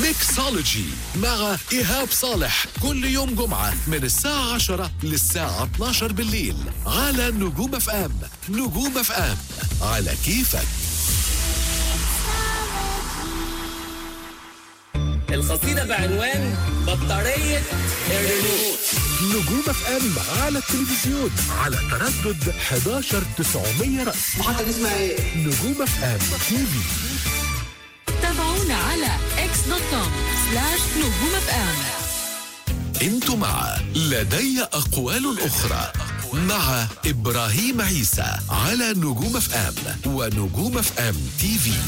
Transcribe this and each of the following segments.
ميكسولوجي مع إيهاب صالح كل يوم جمعة من الساعة 10 للساعة 12 بالليل على نجوم اف ام نجوم اف ام على كيفك القصيدة بعنوان بطارية الريموت نجوم اف ام على التلفزيون على تردد 11 900 رأس محطة اسمها ايه؟ نجوم اف ام تي في تابعونا على اكس دوت كوم سلاش نجوم اف ام انتوا مع لدي أقوال أخرى مع إبراهيم عيسى على نجوم اف ام ونجوم اف ام تي في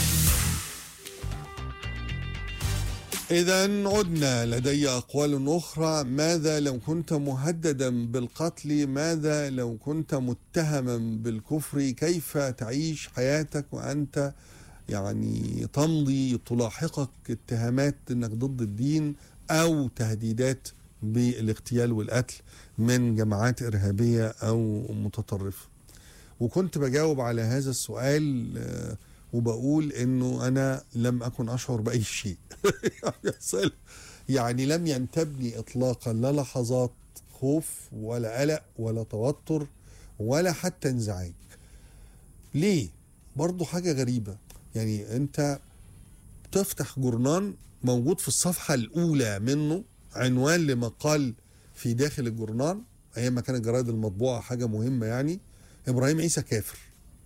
إذا عدنا لدي أقوال أخرى ماذا لو كنت مهددا بالقتل ماذا لو كنت متهما بالكفر كيف تعيش حياتك وأنت يعني تمضي تلاحقك اتهامات أنك ضد الدين أو تهديدات بالاغتيال والقتل من جماعات إرهابية أو متطرفة وكنت بجاوب على هذا السؤال آه، وبقول انه انا لم اكن اشعر باي شيء يا سلام. يعني لم ينتابني اطلاقا لا لحظات خوف ولا قلق ولا توتر ولا حتى انزعاج ليه برضو حاجة غريبة يعني انت تفتح جورنان موجود في الصفحة الأولى منه عنوان لمقال في داخل الجورنان أيام ما كانت الجرايد المطبوعة حاجة مهمة يعني إبراهيم عيسى كافر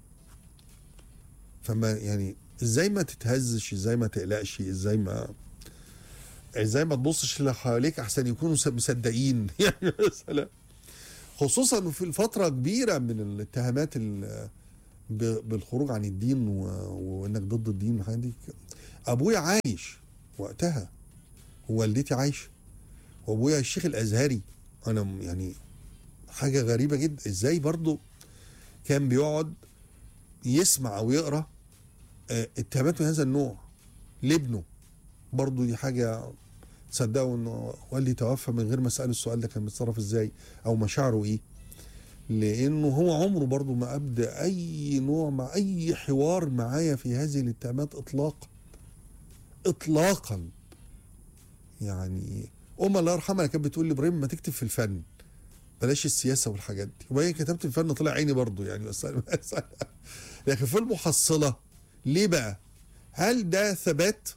فما يعني ازاي ما تتهزش ازاي ما تقلقش ازاي ما ازاي ما تبصش اللي حواليك احسن يكونوا س- مصدقين يعني مثلا خصوصا في الفترة كبيرة من الاتهامات ال- ب- بالخروج عن الدين و- وانك ضد الدين والحاجات دي ابويا عايش وقتها ووالدتي عايشه وابويا الشيخ الازهري انا م- يعني حاجه غريبه جدا ازاي برضو كان بيقعد يسمع او يقرا آه، اتهامات من هذا النوع لابنه برضو دي حاجه تصدقوا انه والدي توفى من غير ما اساله السؤال ده كان بيتصرف ازاي او مشاعره ايه لانه هو عمره برضو ما ابدا اي نوع مع اي حوار معايا في هذه الاتهامات اطلاقا اطلاقا يعني ام الله يرحمها كانت بتقول لي ابراهيم ما تكتب في الفن بلاش السياسه والحاجات دي وبعدين كتبت الفن طلع عيني برضو يعني بس بس- لكن في المحصله ليه بقى؟ هل ده ثبات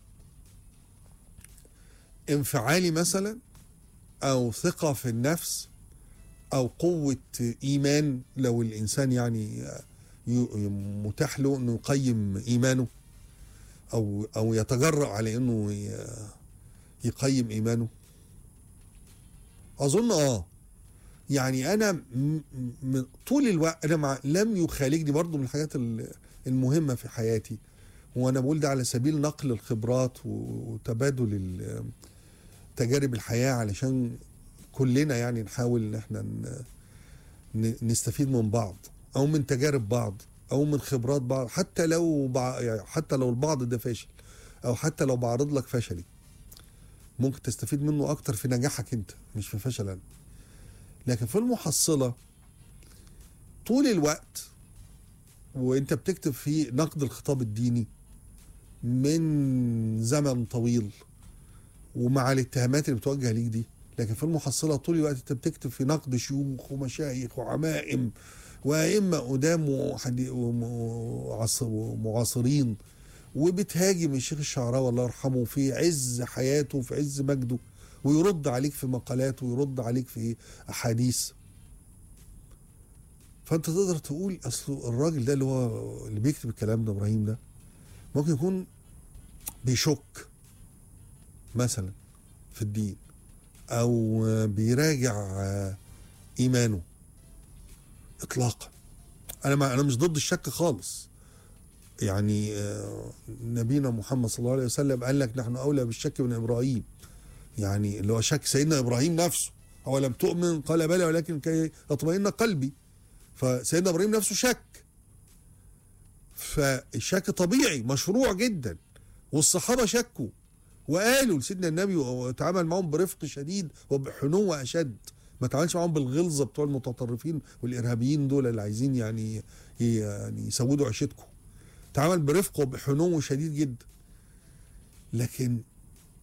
انفعالي مثلا او ثقه في النفس او قوه ايمان لو الانسان يعني ي- متاح له انه يقيم ايمانه او او يتجرأ على انه ي- يقيم ايمانه اظن اه يعني انا م- م- طول الوقت انا مع لم يخالجني برضو من الحاجات ال- المهمه في حياتي وانا بقول ده على سبيل نقل الخبرات و- وتبادل ال- تجارب الحياه علشان كلنا يعني نحاول ان احنا ن- ن- نستفيد من بعض او من تجارب بعض او من خبرات بعض حتى لو بع... يعني حتى لو البعض ده فاشل او حتى لو بعرض لك فشلي ممكن تستفيد منه اكتر في نجاحك انت مش في فشل انا لكن في المحصله طول الوقت وانت بتكتب في نقد الخطاب الديني من زمن طويل ومع الاتهامات اللي بتوجه ليك دي لكن في المحصله طول الوقت انت بتكتب في نقد شيوخ ومشايخ وعمائم وائمه قدام وحدي- ومعاص- ومعاصرين وبتهاجم الشيخ الشعراوي الله يرحمه في عز حياته وفي عز مجده ويرد عليك في مقالات ويرد عليك في احاديث فانت تقدر تقول اصل الراجل ده اللي هو اللي بيكتب الكلام ده ابراهيم ده ممكن يكون بيشك مثلا في الدين او بيراجع ايمانه اطلاقا انا ما انا مش ضد الشك خالص يعني آه، نبينا محمد صلى الله عليه وسلم قال لك نحن اولى بالشك من ابراهيم يعني اللي هو شك سيدنا ابراهيم نفسه هو لم تؤمن قال بلى ولكن كي يطمئن قلبي فسيدنا ابراهيم نفسه شك فالشك طبيعي مشروع جدا والصحابه شكوا وقالوا لسيدنا النبي وتعامل معهم برفق شديد وبحنوة اشد ما تعاملش معاهم بالغلظه بتوع المتطرفين والارهابيين دول اللي عايزين يعني يعني يسودوا عيشتكم تعامل برفق وبحنو شديد جدا لكن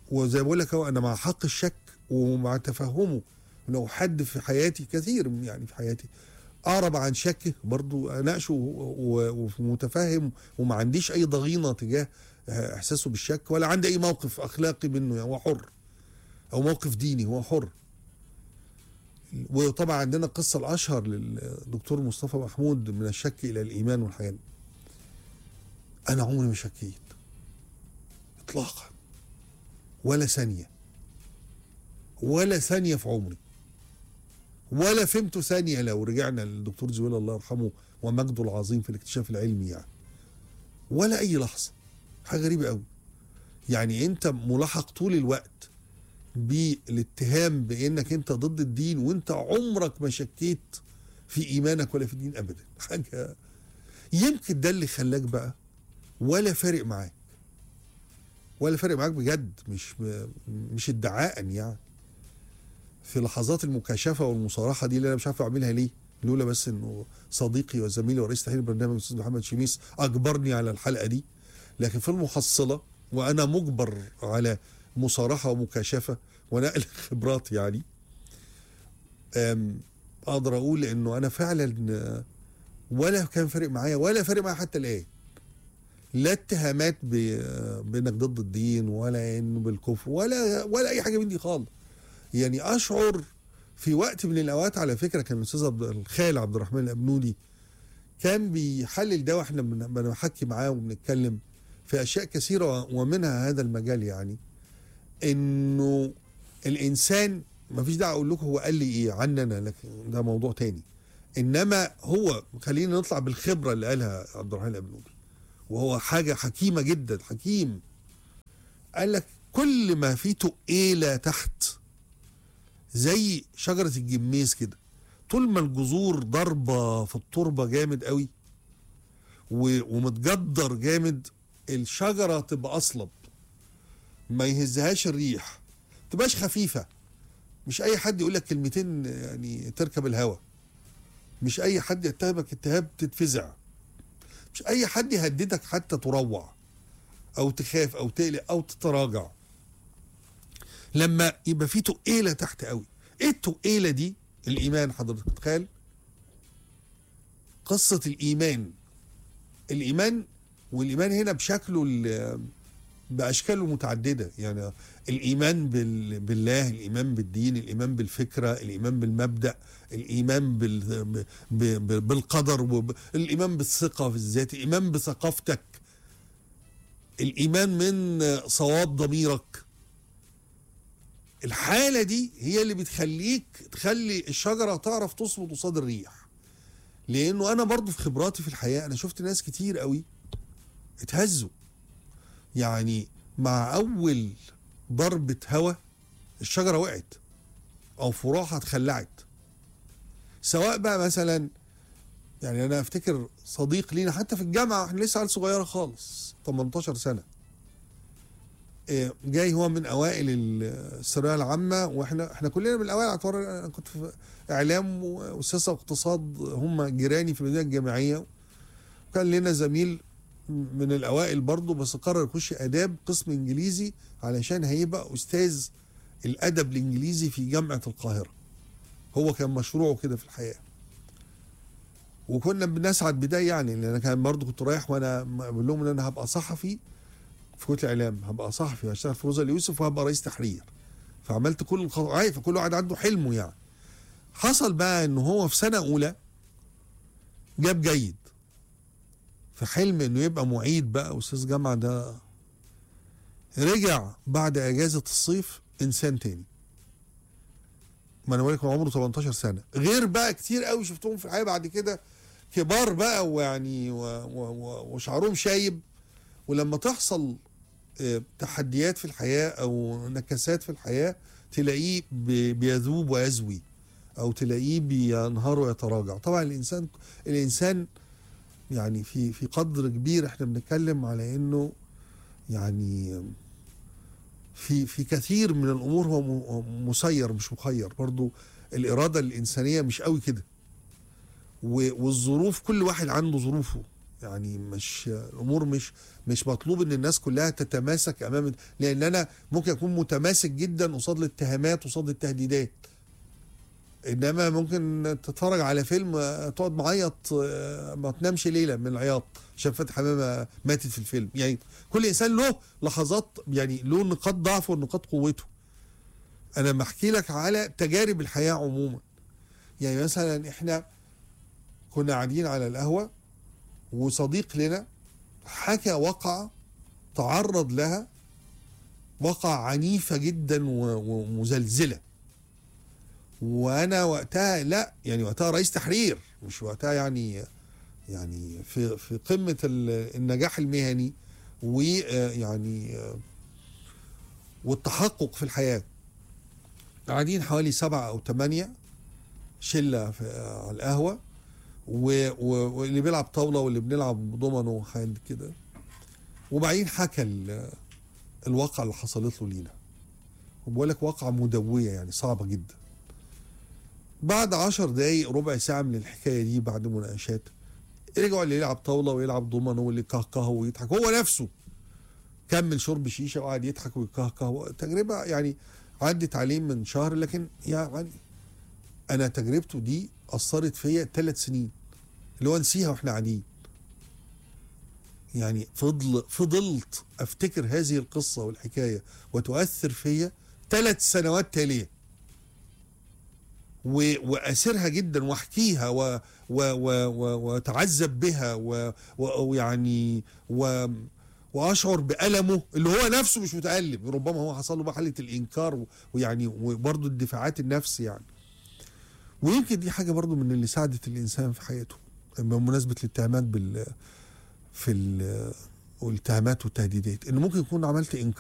وزي ما بقول لك اهو انا مع حق الشك ومع تفهمه لو حد في حياتي كثير من- يعني في حياتي اعرب عن شكه برضو اناقشه و- و- ومتفهم وما عنديش اي ضغينه تجاه احساسه بالشك ولا عندي اي موقف اخلاقي منه يعني هو حر او موقف ديني هو حر وطبعا عندنا القصه الاشهر للدكتور مصطفى محمود من الشك الى الايمان والحاجات دي. انا عمري ما شكيت اطلاقا ولا ثانيه ولا ثانيه في عمري ولا فهمت ثانيه لو رجعنا للدكتور زويل الله يرحمه ومجده العظيم في الاكتشاف العلمي يعني ولا اي لحظه حاجه غريبه قوي يعني انت ملاحق طول الوقت بالاتهام بانك انت ضد الدين وانت عمرك ما شكيت في ايمانك ولا في الدين ابدا حاجه يمكن ده اللي خلاك بقى ولا فارق معاك ولا فارق معاك بجد مش مش ادعاء يعني في لحظات المكاشفه والمصارحه دي اللي انا مش عارف اعملها ليه لولا بس انه صديقي وزميلي ورئيس تحرير البرنامج الاستاذ محمد شميس اجبرني على الحلقه دي لكن في المحصله وانا مجبر على مصارحه ومكاشفه ونقل خبرات يعني أم، اقدر اقول انه انا فعلا آه، ولا كان فارق معايا ولا فارق معايا حتى الان لا اتهامات ب- بانك ضد الدين ولا انه بالكفر ولا ولا اي حاجه من دي خالص يعني اشعر في وقت من الاوقات على فكره كان الاستاذ عبد الخال عبد الرحمن الابنودي كان بيحلل ده واحنا بن- بنحكي معاه وبنتكلم في اشياء كثيره ومنها هذا المجال يعني انه الانسان ما فيش داعي اقول لكم هو قال لي ايه عننا لكن ده موضوع تاني انما هو خلينا نطلع بالخبره اللي قالها عبد الرحمن الابنودي وهو حاجه حكيمه جدا حكيم قال لك كل ما في تقيله تحت زي شجره الجميز كده طول ما الجذور ضربه في التربه جامد قوي و- ومتجدر جامد الشجره تبقى اصلب ما يهزهاش الريح تبقاش خفيفه مش اي حد يقول لك كلمتين يعني تركب الهوا مش اي حد يتهمك اتهام تتفزع مش اي حد يهددك حتى تروع او تخاف او تقلق او تتراجع لما يبقى في تقيله تحت قوي ايه التقيله دي الايمان حضرتك تخيل قصه الايمان الايمان والايمان هنا بشكله ال- باشكاله متعدده يعني الايمان بال- بالله الايمان بالدين الايمان بالفكره الايمان بالمبدا الايمان بال ب- ب- بالقدر وب- الايمان بالثقه في الذات الايمان بثقافتك الايمان من صواب ضميرك الحاله دي هي اللي بتخليك تخلي الشجره تعرف تصمد قصاد الريح لانه انا برضو في خبراتي في الحياه انا شفت ناس كتير قوي اتهزوا يعني مع اول ضربه هوا الشجره وقعت او فروعها اتخلعت سواء بقى مثلا يعني انا افتكر صديق لينا حتى في الجامعه احنا لسه عيال صغيره خالص 18 سنه إيه، جاي هو من اوائل الثانويه العامه واحنا احنا كلنا من الاوائل اعتبر انا كنت في اعلام وسياسه واقتصاد هم جيراني في المدينه الجامعيه وكان لنا زميل من الاوائل برضه بس قرر يخش اداب قسم انجليزي علشان هيبقى استاذ الادب الانجليزي في جامعه القاهره هو كان مشروعه كده في الحياه وكنا بنسعد بده يعني لان انا كان برضه كنت رايح وانا بقول لهم ان انا هبقى صحفي في كليه الاعلام هبقى صحفي وهشتغل في روزا اليوسف وهبقى رئيس تحرير فعملت كل الخطوات فكل واحد عنده حلمه يعني حصل بقى ان هو في سنه اولى جاب جيد في حلم انه يبقى معيد بقى استاذ جامعه ده رجع بعد اجازه الصيف انسان تاني ما انا بقول لك هو عمره 18 سنه غير بقى كتير قوي شفتهم في الحياه بعد كده كبار بقى ويعني و- و- و- وشعرهم شايب ولما تحصل آه، تحديات في الحياه او نكسات في الحياه تلاقيه بي- بيذوب ويزوي او تلاقيه بينهار ويتراجع طبعا الانسان الانسان يعني في في قدر كبير احنا بنتكلم على انه يعني في في كثير من الامور هو م- مسير مش مخير برضو الاراده الانسانيه مش قوي كده و- والظروف كل واحد عنده ظروفه يعني مش الامور مش مش مطلوب ان الناس كلها تتماسك امام لان انا ممكن اكون متماسك جدا قصاد الاتهامات قصاد التهديدات انما ممكن تتفرج على فيلم آه، تقعد معيط آه، ما تنامش ليله من العياط عشان فاتن حمامه ماتت في الفيلم يعني كل انسان له لحظات يعني له نقاط ضعفه ونقاط قوته انا بحكي لك على تجارب الحياه عموما يعني مثلا احنا كنا قاعدين على القهوه وصديق لنا حكى وقعه تعرض لها وقعة عنيفة جدا و- ومزلزلة وانا وقتها لا يعني وقتها رئيس تحرير مش وقتها يعني يعني في في قمة ال- النجاح المهني ويعني والتحقق في الحياة قاعدين حوالي سبعة أو ثمانية شلة في على القهوة و- و- واللي بيلعب طاولة واللي بنلعب دومينو وحاجات كده وبعدين حكى ال- الواقعة اللي حصلت له لينا وبقول لك واقعة مدوية يعني صعبة جدا بعد عشر دقايق ربع ساعة من الحكاية دي بعد مناقشات رجعوا اللي يلعب طاولة ويلعب دومينو واللي كهكه ويضحك هو نفسه كمل شرب شيشة وقعد يضحك ويكهكه تجربة يعني عدت عليه من شهر لكن يعني أنا تجربته دي أثرت فيا ثلاث سنين اللي هو نسيها واحنا قاعدين يعني فضل فضلت افتكر هذه القصه والحكايه وتؤثر فيا ثلاث سنوات تاليه و- واسرها جدا واحكيها و و و و واتعذب بها و- و- ويعني و واشعر بالمه اللي هو نفسه مش متالم ربما هو حصل له بقى حاله الانكار و- ويعني وبرضه الدفاعات النفس يعني ويمكن دي حاجه برضه من اللي ساعدت الانسان في حياته بمناسبه الاتهامات بال في ال- والاتهامات والتهديدات ان ممكن يكون عملت انكار